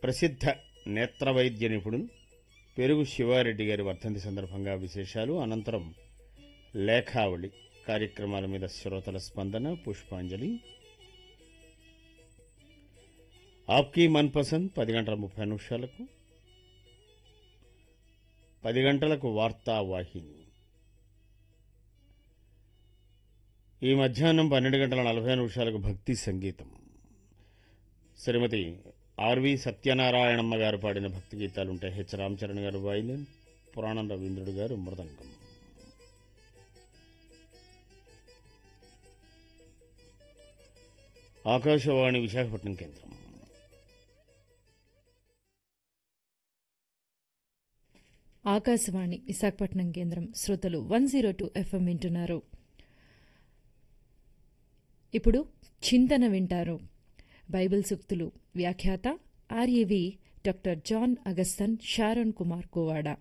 ప్రసిద్ధ నేత్ర వైద్య నిపుణులు పెరుగు శివారెడ్డి గారి వర్ధంతి సందర్భంగా విశేషాలు అనంతరం లేఖావళి కార్యక్రమాల మీద శ్రోతల స్పందన పుష్పాంజలి ఆప్కీ మన్ పసంద్ పది గంటల ముప్పై నిమిషాలకు పది గంటలకు వార్తా వాహిని ఈ మధ్యాహ్నం పన్నెండు గంటల నలభై నిమిషాలకు భక్తి సంగీతం శ్రీమతి ఆర్వి సత్యనారాయణమ్మ గారు పాడిన భక్తి గీతాలు ఉంటాయి హెచ్ రామచరణ్ గారు వాయిలిన్ పురాణం రవీంద్రుడు గారు మృదంగం ఆకాశవాణి విశాఖపట్నం కేంద్రం ఆకాశవాణి విశాఖపట్నం కేంద్రం శ్రోతలు వన్ జీరో టూ ఎఫ్ఎం వింటున్నారు ఇప్పుడు చింతన వింటారు బైబిల్ సూక్తులు వ్యాఖ్యాత RAV doctor John Augustine Sharon Kumar Kovada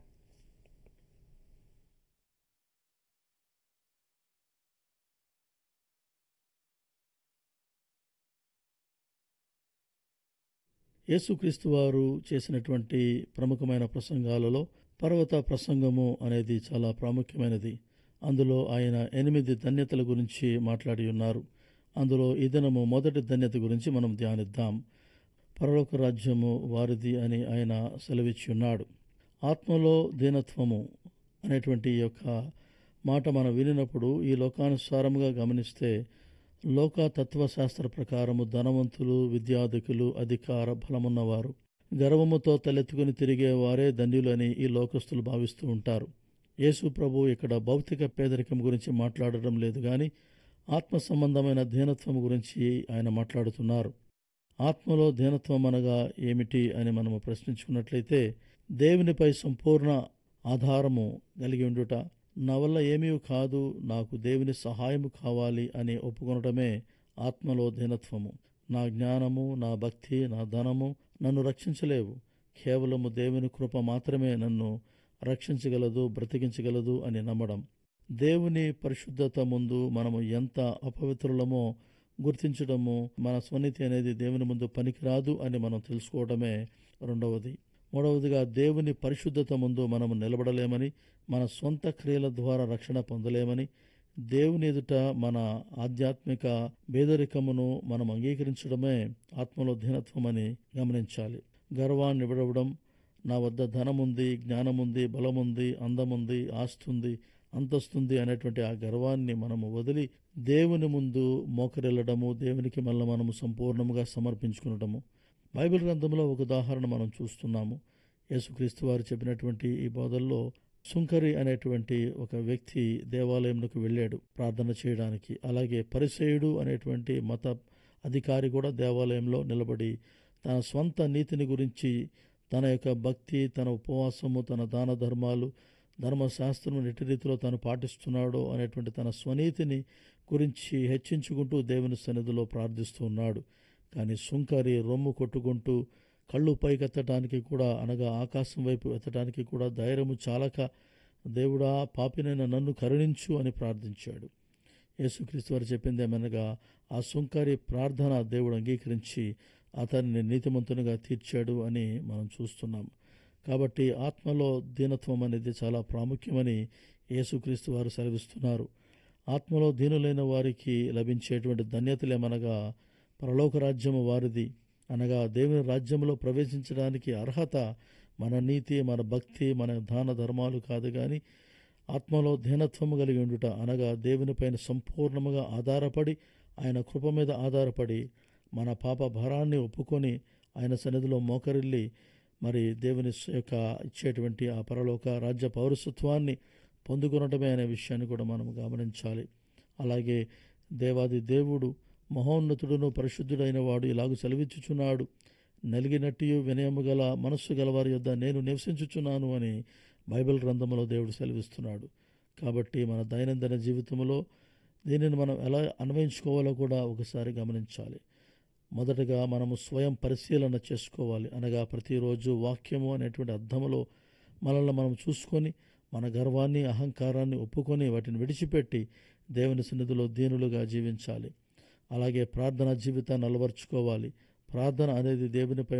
యేసుక్రీస్తు వారు చేసినటువంటి ప్రముఖమైన ప్రసంగాలలో పర్వత ప్రసంగము అనేది చాలా ప్రాముఖ్యమైనది అందులో ఆయన ఎనిమిది ధన్యతల గురించి మాట్లాడి ఉన్నారు అందులో ఈ దినము మొదటి ధన్యత గురించి మనం ధ్యానిద్దాం పరలోక రాజ్యము వారిది అని ఆయన సెలవిచ్చి ఉన్నాడు ఆత్మలో దీనత్వము అనేటువంటి ఈ యొక్క మాట మనం వినినప్పుడు ఈ లోకానుసారముగా గమనిస్తే లోక తత్వశాస్త్ర ప్రకారము ధనవంతులు విద్యాధికులు అధికార బలమున్నవారు గర్వముతో తలెత్తుకుని తిరిగే వారే ధన్యులు అని ఈ లోకస్తులు భావిస్తూ ఉంటారు యేసు ప్రభు ఇక్కడ భౌతిక పేదరికం గురించి మాట్లాడడం లేదు కానీ ఆత్మ సంబంధమైన దీనత్వం గురించి ఆయన మాట్లాడుతున్నారు ఆత్మలో దీనత్వం అనగా ఏమిటి అని మనము ప్రశ్నించుకున్నట్లయితే దేవునిపై సంపూర్ణ ఆధారము కలిగి ఉండుట నా వల్ల ఏమీ కాదు నాకు దేవుని సహాయము కావాలి అని ఒప్పుకొనటమే ఆత్మలో దీనత్వము నా జ్ఞానము నా భక్తి నా ధనము నన్ను రక్షించలేవు కేవలము దేవుని కృప మాత్రమే నన్ను రక్షించగలదు బ్రతికించగలదు అని నమ్మడం దేవుని పరిశుద్ధత ముందు మనము ఎంత అపవిత్రులమో గుర్తించడము మన స్వనీతి అనేది దేవుని ముందు పనికిరాదు అని మనం తెలుసుకోవడమే రెండవది మూడవదిగా దేవుని పరిశుద్ధత ముందు మనము నిలబడలేమని మన సొంత క్రియల ద్వారా రక్షణ పొందలేమని దేవుని ఎదుట మన ఆధ్యాత్మిక పేదరికమును మనం అంగీకరించడమే ఆత్మలో దీనత్వమని గమనించాలి గర్వాన్ని విడవడం నా వద్ద ధనముంది జ్ఞానముంది బలముంది అందముంది ఆస్తుంది అంతస్తుంది అనేటువంటి ఆ గర్వాన్ని మనము వదిలి దేవుని ముందు మోకరిల్లడము దేవునికి మళ్ళీ మనము సంపూర్ణముగా సమర్పించుకునడము బైబిల్ గ్రంథంలో ఒక ఉదాహరణ మనం చూస్తున్నాము యేసుక్రీస్తు వారు చెప్పినటువంటి ఈ బోధల్లో సుంకరి అనేటువంటి ఒక వ్యక్తి దేవాలయంలోకి వెళ్ళాడు ప్రార్థన చేయడానికి అలాగే పరిసేయుడు అనేటువంటి మత అధికారి కూడా దేవాలయంలో నిలబడి తన స్వంత నీతిని గురించి తన యొక్క భక్తి తన ఉపవాసము తన దాన ధర్మాలు ధర్మశాస్త్రం ఎట్టి రీతిలో తాను పాటిస్తున్నాడో అనేటువంటి తన స్వనీతిని గురించి హెచ్చించుకుంటూ దేవుని సన్నిధిలో ప్రార్థిస్తూ ఉన్నాడు కానీ సుంకరి రొమ్ము కొట్టుకుంటూ కళ్ళు పైకెత్తడానికి కూడా అనగా ఆకాశం వైపు ఎత్తడానికి కూడా ధైర్యము చాలక దేవుడా పాపినైన నన్ను కరుణించు అని ప్రార్థించాడు యేసుక్రీస్తు వారు చెప్పింది ఏమనగా ఆ సుంకరి ప్రార్థన దేవుడు అంగీకరించి అతన్ని నీతిమంతునిగా తీర్చాడు అని మనం చూస్తున్నాం కాబట్టి ఆత్మలో దీనత్వం అనేది చాలా ప్రాముఖ్యమని యేసుక్రీస్తు వారు సెలవిస్తున్నారు ఆత్మలో దీనులైన వారికి లభించేటువంటి ధన్యతలేమనగా పరలోక రాజ్యము వారిది అనగా దేవుని రాజ్యంలో ప్రవేశించడానికి అర్హత మన నీతి మన భక్తి మన దాన ధర్మాలు కాదు కానీ ఆత్మలో దీనత్వము కలిగి ఉండుట అనగా దేవునిపైన సంపూర్ణముగా ఆధారపడి ఆయన కృప మీద ఆధారపడి మన పాప భారాన్ని ఒప్పుకొని ఆయన సన్నిధిలో మోకరిల్లి మరి దేవుని యొక్క ఇచ్చేటువంటి ఆ పరలోక రాజ్య పౌరసత్వాన్ని పొందుకొనటమే అనే విషయాన్ని కూడా మనం గమనించాలి అలాగే దేవాది దేవుడు మహోన్నతుడును పరిశుద్ధుడైన వాడు ఇలాగూ సెలవిచ్చుచున్నాడు నలిగినట్టు వినయము గల మనస్సు గలవారి యొద్ద నేను నివసించుచున్నాను అని బైబిల్ గ్రంథంలో దేవుడు సెలవిస్తున్నాడు కాబట్టి మన దైనందిన జీవితంలో దీనిని మనం ఎలా అన్వయించుకోవాలో కూడా ఒకసారి గమనించాలి మొదటగా మనము స్వయం పరిశీలన చేసుకోవాలి అనగా ప్రతిరోజు వాక్యము అనేటువంటి అర్థములో మనల్ని మనం చూసుకొని మన గర్వాన్ని అహంకారాన్ని ఒప్పుకొని వాటిని విడిచిపెట్టి దేవుని సన్నిధిలో దీనులుగా జీవించాలి అలాగే ప్రార్థనా జీవితాన్ని అలవర్చుకోవాలి ప్రార్థన అనేది దేవునిపై